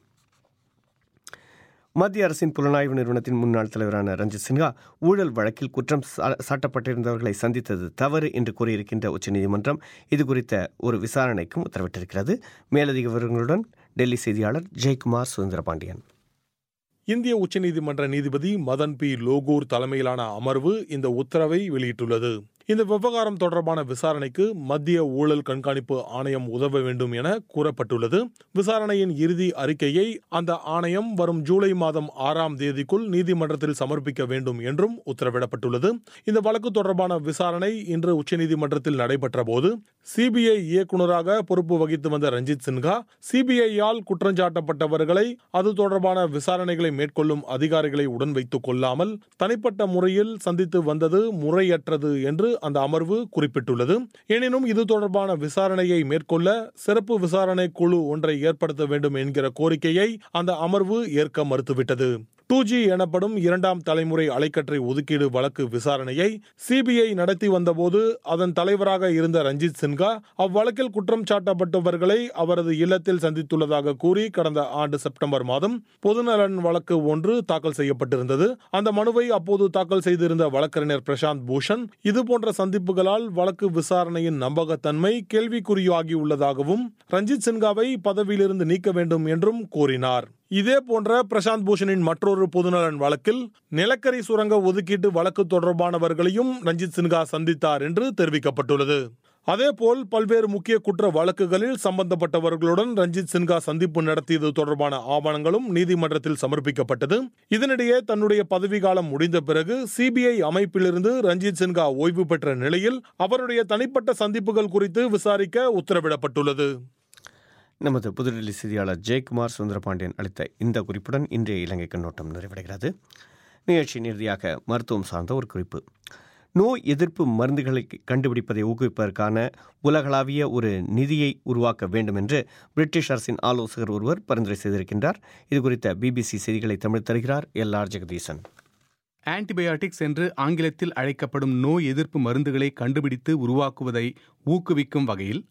மத்திய அரசின் புலனாய்வு நிறுவனத்தின் முன்னாள் தலைவரான ரஞ்சித் சின்ஹா ஊழல் வழக்கில் குற்றம் சா- சாட்டப்பட்டிருந்தவர்களை சந்தித்தது தவறு என்று கூறியிருக்கின்ற உச்சநீதிமன்றம் இது குறித்த ஒரு விசாரணைக்கும் உத்தரவிட்டிருக்கிறது மேலதிக விவரங்களுடன் டெல்லி செய்தியாளர் ஜெயக்குமார் சுதந்திர பாண்டியன் இந்திய உச்சநீதிமன்ற நீதிபதி மதன் பி லோகூர் தலைமையிலான அமர்வு இந்த உத்தரவை வெளியிட்டுள்ளது இந்த விவகாரம் தொடர்பான விசாரணைக்கு மத்திய ஊழல் கண்காணிப்பு ஆணையம் உதவ வேண்டும் என கூறப்பட்டுள்ளது விசாரணையின் இறுதி அறிக்கையை அந்த ஆணையம் வரும் ஜூலை மாதம் ஆறாம் தேதிக்குள் நீதிமன்றத்தில் சமர்ப்பிக்க வேண்டும் என்றும் உத்தரவிடப்பட்டுள்ளது இந்த வழக்கு தொடர்பான விசாரணை இன்று உச்சநீதிமன்றத்தில் நடைபெற்ற போது சிபிஐ இயக்குநராக பொறுப்பு வகித்து வந்த ரஞ்சித் சின்ஹா சிபிஐயால் குற்றஞ்சாட்டப்பட்டவர்களை அது தொடர்பான விசாரணைகளை மேற்கொள்ளும் அதிகாரிகளை உடன் வைத்துக் கொள்ளாமல் தனிப்பட்ட முறையில் சந்தித்து வந்தது முறையற்றது என்று அந்த அமர்வு குறிப்பிட்டுள்ளது எனினும் இது தொடர்பான விசாரணையை மேற்கொள்ள சிறப்பு விசாரணை குழு ஒன்றை ஏற்படுத்த வேண்டும் என்கிற கோரிக்கையை அந்த அமர்வு ஏற்க மறுத்துவிட்டது டூ ஜி எனப்படும் இரண்டாம் தலைமுறை அலைக்கற்றை ஒதுக்கீடு வழக்கு விசாரணையை சிபிஐ நடத்தி வந்தபோது அதன் தலைவராக இருந்த ரஞ்சித் சின்ஹா அவ்வழக்கில் குற்றம் சாட்டப்பட்டவர்களை அவரது இல்லத்தில் சந்தித்துள்ளதாக கூறி கடந்த ஆண்டு செப்டம்பர் மாதம் பொதுநலன் வழக்கு ஒன்று தாக்கல் செய்யப்பட்டிருந்தது அந்த மனுவை அப்போது தாக்கல் செய்திருந்த வழக்கறிஞர் பிரசாந்த் பூஷன் இதுபோன்ற சந்திப்புகளால் வழக்கு விசாரணையின் நம்பகத்தன்மை கேள்விக்குறியாகியுள்ளதாகவும் ரஞ்சித் சின்ஹாவை பதவியிலிருந்து நீக்க வேண்டும் என்றும் கூறினார் இதே போன்ற பிரசாந்த் பூஷனின் மற்றொரு பொதுநலன் வழக்கில் நிலக்கரி சுரங்க ஒதுக்கீட்டு வழக்கு தொடர்பானவர்களையும் ரஞ்சித் சின்ஹா சந்தித்தார் என்று தெரிவிக்கப்பட்டுள்ளது அதேபோல் பல்வேறு முக்கிய குற்ற வழக்குகளில் சம்பந்தப்பட்டவர்களுடன் ரஞ்சித் சின்ஹா சந்திப்பு நடத்தியது தொடர்பான ஆவணங்களும் நீதிமன்றத்தில் சமர்ப்பிக்கப்பட்டது இதனிடையே தன்னுடைய பதவிக்காலம் முடிந்த பிறகு சிபிஐ அமைப்பிலிருந்து ரஞ்சித் சின்ஹா ஓய்வு பெற்ற நிலையில் அவருடைய தனிப்பட்ட சந்திப்புகள் குறித்து விசாரிக்க உத்தரவிடப்பட்டுள்ளது நமது புதுடெல்லி செய்தியாளர் ஜெயக்குமார் சுந்தரபாண்டியன் அளித்த இந்த குறிப்புடன் இன்றைய இலங்கை கண்ணோட்டம் நிறைவடைகிறது நிகழ்ச்சியின் இறுதியாக மருத்துவம் சார்ந்த ஒரு குறிப்பு நோய் எதிர்ப்பு மருந்துகளை கண்டுபிடிப்பதை ஊக்குவிப்பதற்கான உலகளாவிய ஒரு நிதியை உருவாக்க வேண்டும் என்று பிரிட்டிஷ் அரசின் ஆலோசகர் ஒருவர் பரிந்துரை செய்திருக்கின்றார் இது குறித்த பிபிசி செய்திகளை தமிழ் தருகிறார் எல் ஆர் ஜெகதீசன் ஆன்டிபயாட்டிக்ஸ் என்று ஆங்கிலத்தில் அழைக்கப்படும் நோய் எதிர்ப்பு மருந்துகளை கண்டுபிடித்து உருவாக்குவதை ஊக்குவிக்கும் வகையில்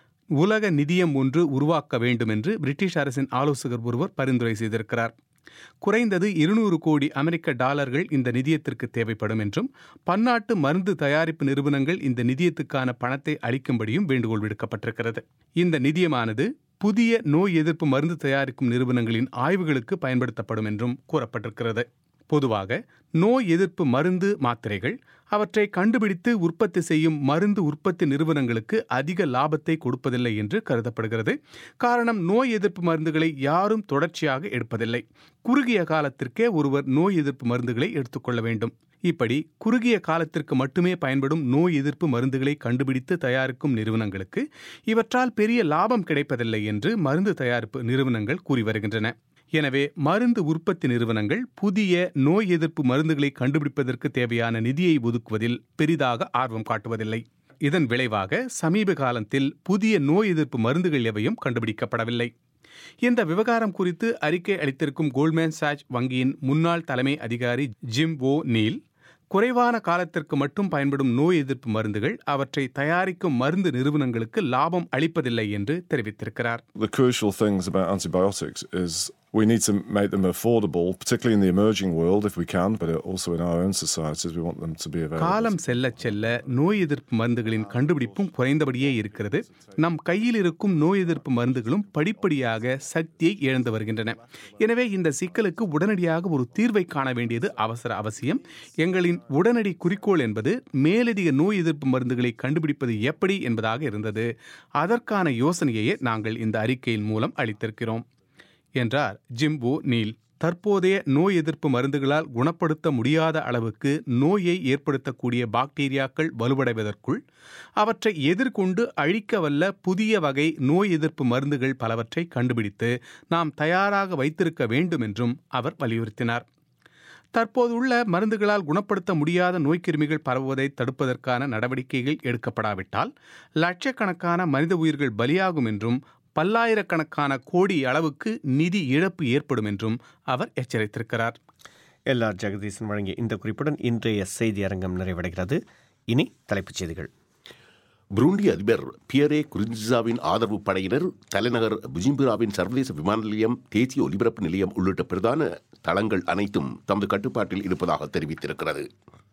உலக நிதியம் ஒன்று உருவாக்க வேண்டும் என்று பிரிட்டிஷ் அரசின் ஆலோசகர் ஒருவர் பரிந்துரை செய்திருக்கிறார் குறைந்தது இருநூறு கோடி அமெரிக்க டாலர்கள் இந்த நிதியத்திற்கு தேவைப்படும் என்றும் பன்னாட்டு மருந்து தயாரிப்பு நிறுவனங்கள் இந்த நிதியத்துக்கான பணத்தை அளிக்கும்படியும் வேண்டுகோள் விடுக்கப்பட்டிருக்கிறது இந்த நிதியமானது புதிய நோய் எதிர்ப்பு மருந்து தயாரிக்கும் நிறுவனங்களின் ஆய்வுகளுக்கு பயன்படுத்தப்படும் என்றும் கூறப்பட்டிருக்கிறது பொதுவாக நோய் எதிர்ப்பு மருந்து மாத்திரைகள் அவற்றை கண்டுபிடித்து உற்பத்தி செய்யும் மருந்து உற்பத்தி நிறுவனங்களுக்கு அதிக லாபத்தை கொடுப்பதில்லை என்று கருதப்படுகிறது காரணம் நோய் எதிர்ப்பு மருந்துகளை யாரும் தொடர்ச்சியாக எடுப்பதில்லை குறுகிய காலத்திற்கே ஒருவர் நோய் எதிர்ப்பு மருந்துகளை எடுத்துக்கொள்ள வேண்டும் இப்படி குறுகிய காலத்திற்கு மட்டுமே பயன்படும் நோய் எதிர்ப்பு மருந்துகளை கண்டுபிடித்து தயாரிக்கும் நிறுவனங்களுக்கு இவற்றால் பெரிய லாபம் கிடைப்பதில்லை என்று மருந்து தயாரிப்பு நிறுவனங்கள் கூறி வருகின்றன எனவே மருந்து உற்பத்தி நிறுவனங்கள் புதிய நோய் எதிர்ப்பு மருந்துகளை கண்டுபிடிப்பதற்கு தேவையான நிதியை ஒதுக்குவதில் பெரிதாக ஆர்வம் காட்டுவதில்லை இதன் விளைவாக சமீப காலத்தில் புதிய நோய் எதிர்ப்பு மருந்துகள் எவையும் கண்டுபிடிக்கப்படவில்லை இந்த விவகாரம் குறித்து அறிக்கை அளித்திருக்கும் கோல்ட்மேன் சாச் வங்கியின் முன்னாள் தலைமை அதிகாரி ஜிம் ஓ நீல் குறைவான காலத்திற்கு மட்டும் பயன்படும் நோய் எதிர்ப்பு மருந்துகள் அவற்றை தயாரிக்கும் மருந்து நிறுவனங்களுக்கு லாபம் அளிப்பதில்லை என்று தெரிவித்திருக்கிறார் The crucial things about antibiotics is we need to make them affordable, particularly in the emerging world if we can, but also in our own societies. We want them to be available. காலம் செல்ல செல்ல நோய் எதிர்ப்பு மருந்துகளின் கண்டுபிடிப்பும் குறைந்தபடியே இருக்கிறது நம் கையில் இருக்கும் நோய் எதிர்ப்பு மருந்துகளும் படிப்படியாக சக்தியை இழந்து வருகின்றன எனவே இந்த சிக்கலுக்கு உடனடியாக ஒரு தீர்வை காண வேண்டியது அவசர அவசியம் எங்களின் உடனடி குறிக்கோள் என்பது மேலதிக நோய் எதிர்ப்பு மருந்துகளை கண்டுபிடிப்பது எப்படி என்பதாக இருந்தது அதற்கான யோசனையையே நாங்கள் இந்த அறிக்கையின் மூலம் அளித்திருக்கிறோம் என்றார் ஜிம்பு நீல் தற்போதைய நோய் எதிர்ப்பு மருந்துகளால் குணப்படுத்த முடியாத அளவுக்கு நோயை ஏற்படுத்தக்கூடிய பாக்டீரியாக்கள் வலுவடைவதற்குள் அவற்றை எதிர்கொண்டு அழிக்க வல்ல புதிய வகை நோய் எதிர்ப்பு மருந்துகள் பலவற்றை கண்டுபிடித்து நாம் தயாராக வைத்திருக்க வேண்டும் என்றும் அவர் வலியுறுத்தினார் தற்போதுள்ள மருந்துகளால் குணப்படுத்த முடியாத நோய்க்கிருமிகள் பரவுவதை தடுப்பதற்கான நடவடிக்கைகள் எடுக்கப்படாவிட்டால் லட்சக்கணக்கான மனித உயிர்கள் பலியாகும் என்றும் பல்லாயிரக்கணக்கான கோடி அளவுக்கு நிதி இழப்பு ஏற்படும் என்றும் அவர் எச்சரித்திருக்கிறார் எல் ஆர் ஜெகதீசன் வழங்கிய இந்த குறிப்புடன் இன்றைய செய்தி அரங்கம் நிறைவடைகிறது இனி தலைப்புச் செய்திகள் புருண்டி அதிபர் பியரே குரின்சாவின் ஆதரவு படையினர் தலைநகர் புஜிம்புராவின் சர்வதேச விமான நிலையம் தேசிய ஒலிபரப்பு நிலையம் உள்ளிட்ட பிரதான தளங்கள் அனைத்தும் தமது கட்டுப்பாட்டில் இருப்பதாக தெரிவித்திருக்கிறது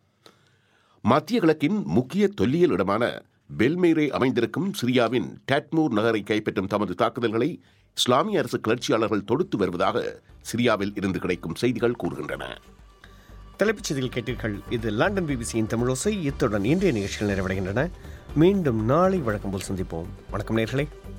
மத்திய கிழக்கின் முக்கிய தொல்லியல் இடமான பெல்மேரே அமைந்திருக்கும் சிரியாவின் டாட்மூர் நகரை கைப்பற்றும் தமது தாக்குதல்களை இஸ்லாமிய அரசு கிளர்ச்சியாளர்கள் தொடுத்து வருவதாக சிரியாவில் இருந்து கிடைக்கும் செய்திகள் கூறுகின்றன தலைப்புச் செய்திகள் கேட்டீர்கள் இது லண்டன் பிபிசியின் தமிழோசை இத்துடன் இன்றைய நிகழ்ச்சிகள் நிறைவடைகின்றன மீண்டும் நாளை வழக்கம் போல் சந்திப்போம் வணக்கம் நேர்களே